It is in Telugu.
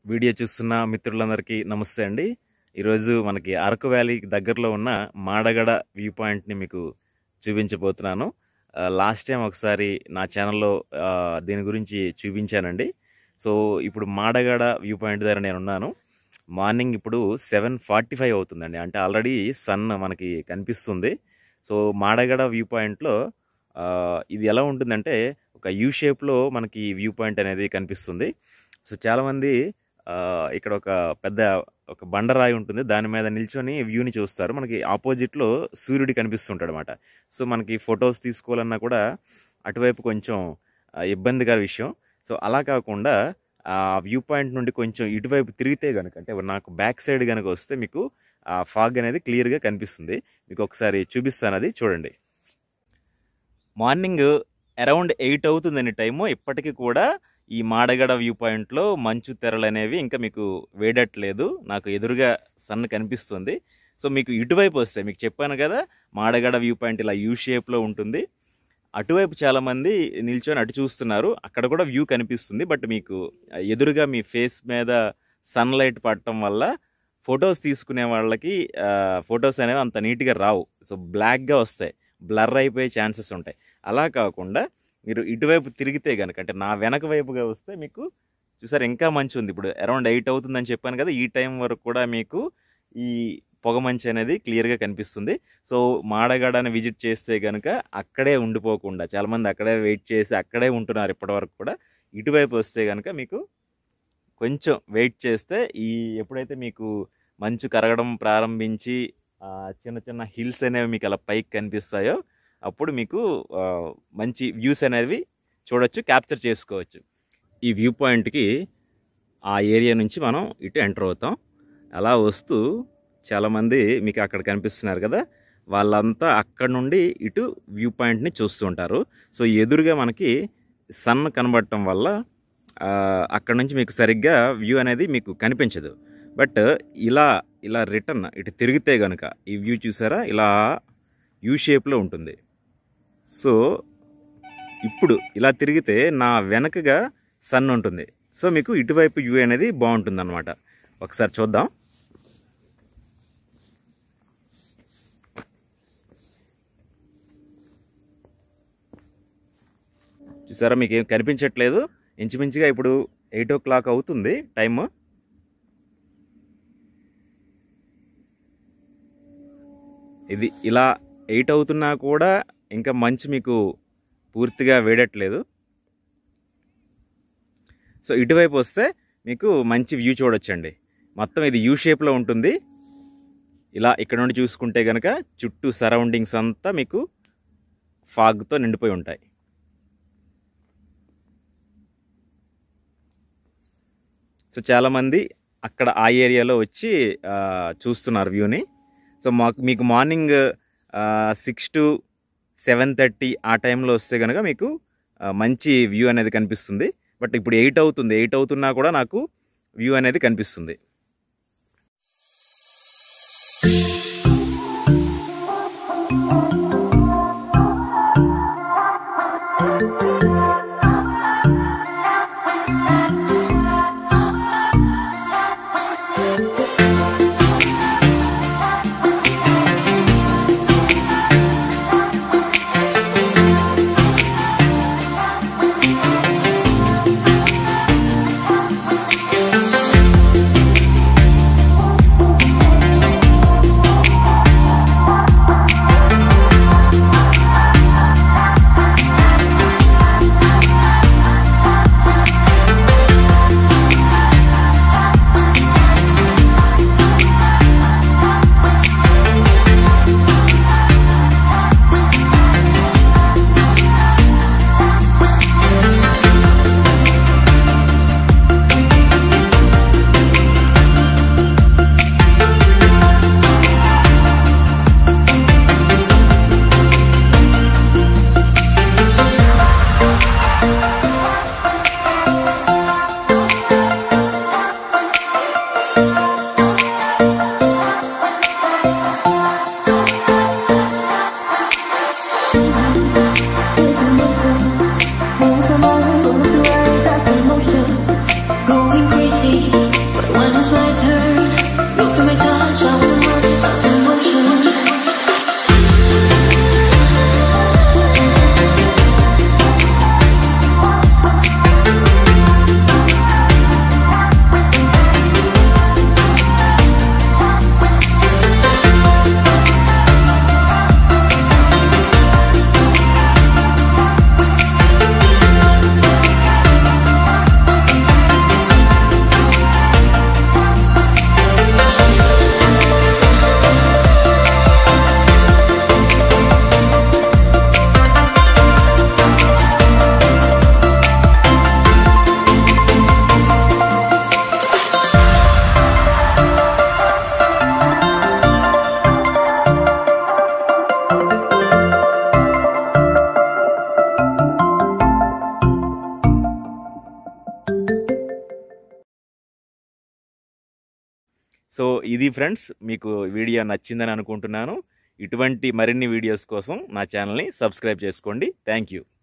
వీడియో చూస్తున్న మిత్రులందరికీ నమస్తే అండి ఈరోజు మనకి అరకు వ్యాలీ దగ్గరలో ఉన్న మాడగడ వ్యూ పాయింట్ని మీకు చూపించబోతున్నాను ఆ, లాస్ట్ టైం ఒకసారి నా ఛానల్లో ఆ, దీని గురించి చూపించానండి సో ఇప్పుడు మాడగడ వ్యూ పాయింట్ దగ్గర నేను ఉన్నాను మార్నింగ్ ఇప్పుడు సెవెన్ ఫార్టీ ఫైవ్ అవుతుందండి అంటే ఆల్రెడీ సన్ మనకి కనిపిస్తుంది సో మాడగడ వ్యూ పాయింట్లో ఆ, ఇది ఎలా ఉంటుందంటే ఒక యూ షేప్లో మనకి వ్యూ పాయింట్ అనేది కనిపిస్తుంది సో చాలామంది ఆ, ఇక్కడ ఒక పెద్ద ఒక బండరాయి ఉంటుంది దాని మీద నిల్చొని వ్యూని చూస్తారు మనకి ఆపోజిట్లో సూర్యుడు కనిపిస్తుంటాడు అనమాట సో మనకి ఫొటోస్ తీసుకోవాలన్నా కూడా అటువైపు కొంచెం ఆ, ఇబ్బందికర విషయం సో అలా కాకుండా ఆ వ్యూ పాయింట్ నుండి కొంచెం ఇటువైపు తిరిగితే కనుక అంటే నాకు బ్యాక్ సైడ్ కనుక వస్తే మీకు ఆ ఫాగ్ అనేది క్లియర్గా కనిపిస్తుంది మీకు ఒకసారి చూపిస్తాను అది చూడండి మార్నింగ్ అరౌండ్ ఎయిట్ అవుతుందండి టైము ఇప్పటికీ కూడా ఈ మాడగడ వ్యూ పాయింట్లో మంచు తెరలు అనేవి ఇంకా మీకు వేడట్లేదు నాకు ఎదురుగా సన్ కనిపిస్తుంది సో మీకు ఇటువైపు వస్తే మీకు చెప్పాను కదా మాడగడ వ్యూ పాయింట్ ఇలా యూ షేప్లో ఉంటుంది అటువైపు చాలామంది నిల్చొని అటు చూస్తున్నారు అక్కడ కూడా వ్యూ కనిపిస్తుంది బట్ మీకు ఎదురుగా మీ ఫేస్ మీద సన్లైట్ పడటం వల్ల ఫొటోస్ తీసుకునే వాళ్ళకి ఫొటోస్ అనేవి అంత నీట్గా రావు సో బ్లాక్గా వస్తాయి బ్లర్ అయిపోయే ఛాన్సెస్ ఉంటాయి అలా కాకుండా మీరు ఇటువైపు తిరిగితే కనుక అంటే నా వెనక వైపుగా వస్తే మీకు చూసారు ఇంకా మంచి ఉంది ఇప్పుడు అరౌండ్ ఎయిట్ అవుతుందని చెప్పాను కదా ఈ టైం వరకు కూడా మీకు ఈ పొగ మంచి అనేది క్లియర్గా కనిపిస్తుంది సో మాడగాడని విజిట్ చేస్తే కనుక అక్కడే ఉండిపోకుండా చాలామంది అక్కడే వెయిట్ చేసి అక్కడే ఉంటున్నారు ఇప్పటివరకు కూడా ఇటువైపు వస్తే కనుక మీకు కొంచెం వెయిట్ చేస్తే ఈ ఎప్పుడైతే మీకు మంచు కరగడం ప్రారంభించి ఆ, చిన్న చిన్న హిల్స్ అనేవి మీకు అలా పైకి కనిపిస్తాయో అప్పుడు మీకు ఆ, మంచి వ్యూస్ అనేవి చూడొచ్చు క్యాప్చర్ చేసుకోవచ్చు ఈ వ్యూ పాయింట్కి ఆ ఏరియా నుంచి మనం ఇటు ఎంటర్ అవుతాం అలా వస్తూ చాలామంది మీకు అక్కడ కనిపిస్తున్నారు కదా వాళ్ళంతా అక్కడ నుండి ఇటు వ్యూ పాయింట్ని చూస్తూ ఉంటారు సో ఎదురుగా మనకి సన్ కనబడటం వల్ల ఆ, అక్కడ నుంచి మీకు సరిగ్గా వ్యూ అనేది మీకు కనిపించదు బట్ ఇలా ఇలా రిటర్న్ ఇటు తిరిగితే కనుక ఈ వ్యూ చూసారా ఇలా యూ షేప్లో ఉంటుంది సో ఇప్పుడు ఇలా తిరిగితే నా వెనకగా సన్ ఉంటుంది సో మీకు ఇటువైపు వ్యూ అనేది బాగుంటుంది అనమాట ఒకసారి చూద్దాం చూసారా మీకు ఏం కనిపించట్లేదు ఇంచుమించుగా ఇప్పుడు ఎయిట్ ఓ క్లాక్ అవుతుంది టైము ఇది ఇలా ఎయిట్ అవుతున్నా కూడా ఇంకా మంచు మీకు పూర్తిగా వేడట్లేదు సో ఇటువైపు వస్తే మీకు మంచి వ్యూ చూడొచ్చండి మొత్తం ఇది యూ షేప్లో ఉంటుంది ఇలా ఇక్కడ నుండి చూసుకుంటే కనుక చుట్టూ సరౌండింగ్స్ అంతా మీకు ఫాగ్తో నిండిపోయి ఉంటాయి సో చాలామంది అక్కడ ఆ ఏరియాలో వచ్చి ఆ, చూస్తున్నారు వ్యూని సో మాకు మీకు morning six to seven thirty ఆ టైంలో వస్తే కనుక మీకు ఆ, మంచి వ్యూ అనేది కనిపిస్తుంది బట్ ఇప్పుడు ఎయిట్ అవుతుంది ఎయిట్ అవుతున్నా కూడా నాకు వ్యూ అనేది కనిపిస్తుంది when it's my turn. You feel my touch, I wanna watch, that's my motion. So ఇది ఫ్రెండ్స్ మీకు వీడియో నచ్చిందని అనుకుంటున్నాను ఇటువంటి మరిన్ని వీడియోస్ కోసం నా ఛానల్ని సబ్స్క్రైబ్ చేసుకోండి థ్యాంక్ యూ